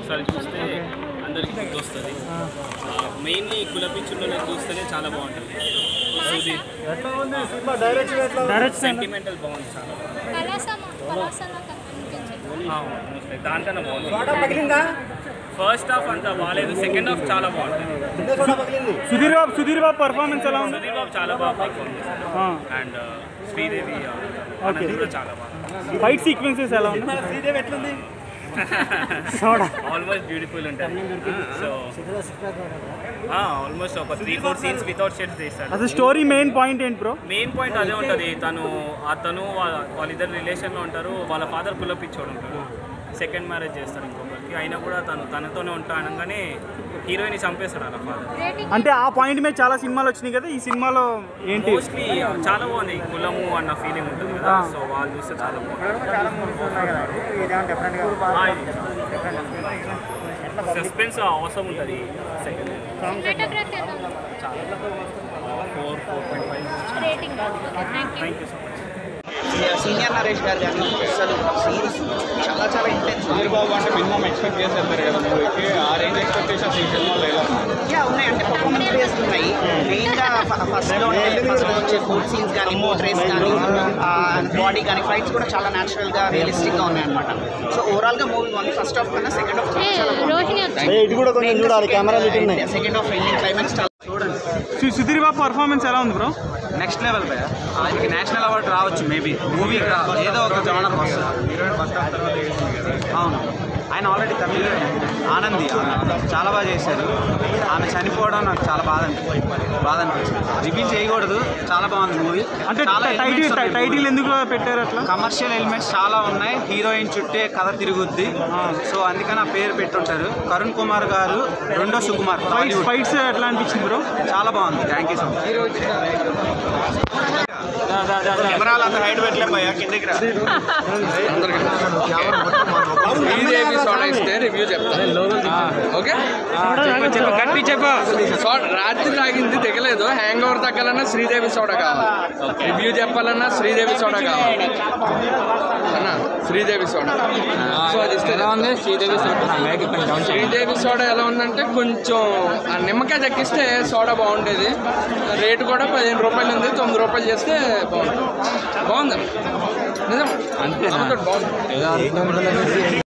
ఒకసారి చూస్తే అందరికి గుర్తొస్తుంది మెయిన్లీ కులపిచ్చుల్లో చూస్తేనే చాలా బాగుంటుంది సుధీర్ ఎట్లా ఉంది సినిమా డైరెక్షన్ ఎట్లా ఉంది? సెంటిమెంటల్ బాగుంది చాలా కళాసమ కళాశాల కనిపించింది ఆ, almost like దానికన్నా బాగుంది ఫస్ట్ హాఫ్ అంతా బాగాలేదు సెకండ్ హాఫ్ చాలా బాగుంటుంది చిన్న చోట పగిలింది సుధీర్ బాబు సుధీర్ బాబు పర్ఫార్మెన్స్ ఎలా ఉంది సుధీర్ బాబు చాలా బాగా పర్ఫామ్ చేశారు ఆ, అండ్ శ్రీదేవి ఆ, ఆనంద్ కూడా చాలా బాగా ఫైట్ సీక్వెన్సెస్ ఎలా ఉంది శ్రీదేవి ఎట్లుంది ఆల్మోస్ట్ బ్యూటిఫుల్ ఉంటుంది సో ఆల్మోస్ట్ ఒక three four scenes without shades తీస్తాడు అసలు స్టోరీ మెయిన్ పాయింట్ ఏంటి బ్రో మెయిన్ పాయింట్ అదే ఉంటుంది తను అతను వాళ్ళ వాళ్ళిద్దరు రిలేషన్లో ఉంటారు వాళ్ళ ఫాదర్ కులపిచ్చోడు ఉంటాడు సెకండ్ మ్యారేజ్ చేస్తాడు ఇంకొకరికి అయినా కూడా తను తనతోనే ఉంటా అనగానే హీరోయిన్ చంపేస్తాడు వాళ్ళ ఫాదర్ రేటింగ్ అంటే ఆ పాయింట్ మీద చాలా సినిమాలు వచ్చినాయి కదా ఈ సినిమాలో ఏంటి మోస్ట్లీ చాలా బాగుంది కులము అన్న ఫీలింగ్ ఉంటుంది కదా సో వాళ్ళు చూస్తే చాలా బాగుంది సస్పెన్స్ అవసరం ఉంటుంది సెకండ్ సినిమాటోగ్రఫీ ఎలా ఉంది four four point five rating thank you thank you so much senior Naresh garu కానీ అసలు సీన్స్ చాలా చాలా ఇంటెన్స్ చంద్రబాబు అంటే మినిమం ఎక్స్పెక్ట్ చేసి వెళ్తారు కదా మూవీకి ఆ రేంజ్ ఎక్స్పెక్టేషన్స్ ఈ సినిమాలో ఎలా ఉన్నాయి యా ఉన్నాయి అంటే పర్ఫార్మెన్స్ బేస్డ్ ఉన్నాయి మెయిన్గా ఫస్ట్లో ఫస్ట్ వచ్చే ఫుడ్ సీన్స్ కానీ బోట్ రేస్ కానీ బాడీ కానీ ఫైట్స్ కూడా చాలా న్యాచురల్గా రియలిస్టిక్గా ఉన్నాయి అనమాట సో ఓవరాల్గా మూవీ వన్ ఫస్ట్ హాఫ్ కన్నా సెకండ్ హాఫ్ ఏ, చాలా రోహిణి వచ్చింది ఇటు కూడా కొంచెం చూడాలి కెమెరాలు ఇటు ఉన్నాయి సెకండ్ హాఫ్ ఎండింగ్ క్లైమాక్స్ చాలా చూడండి సు- సుధీర్ బాబు పర్ఫార్మెన్స్ ఎలా ఉంది బ్రో నెక్స్ట్ లెవెల్ భయ ఆయనకి నేషనల్ అవార్డు రావచ్చు మేబీ మూవీకి రా ఏదో ఒక జోనర్ వస్తుంది అవును ఆయన ఆల్రెడీ తమిళ ఆనంది ఆమె చాలా బాగా చేశారు ఆమె చనిపోవడం నాకు చాలా బాధ అనిపించింది బాధ అనిపించింది రివీల్ చేయకూడదు చాలా బాగుంది మూవీ అంటే చాలా టైటిల్ elements ఉన్నాయి టైటిల్ movie. ఎందుకు పెట్టారు అట్లా కమర్షియల్ ఎలిమెంట్స్ చాలా ఉన్నాయి హీరోయిన్ చుట్టే కథ తిరుగుద్ది సో అందుకని ఆ పేరు పెట్టుంటారు కరుణ్ కుమార్ గారు రెండో సుకుమార్ ఫైట్స్ టాలీవుడ్. ఫైట్స్ ఎట్లా అనిపించింది బ్రో చాలా బాగుంది థ్యాంక్ యూ సో మచ్ కెమెరాలు అంత హైట్ పెట్టలేం భయ్యా కిందకి రా శ్రీదేవి సోడా ఇస్తే రివ్యూ చెప్తాను ఓకే చెప్పు చెప్పు గట్టి చెప్పు సో- రాత్రి తాగింది దిగలేదు హ్యాంగ్ ఓవర్ తగ్గాలన్నా శ్రీదేవి సోడా కావాలి రివ్యూ చెప్పాలన్నా శ్రీదేవి సోడా కావాలి అన్నా శ్రీదేవి సోడా సో అది ఇస్తే శ్రీదేవి సోడా శ్రీదేవి సోడా ఎలా ఉందంటే కొంచెం ఆ నిమ్మకాయ తగ్గిస్తే సోడా బాగుండేది రేటు కూడా పదిహేను రూపాయలు ఉంది తొమ్మిది రూపాయలు చేస్తే బాగుంటుంది బాగుంది నిజం అంతే బాగుంది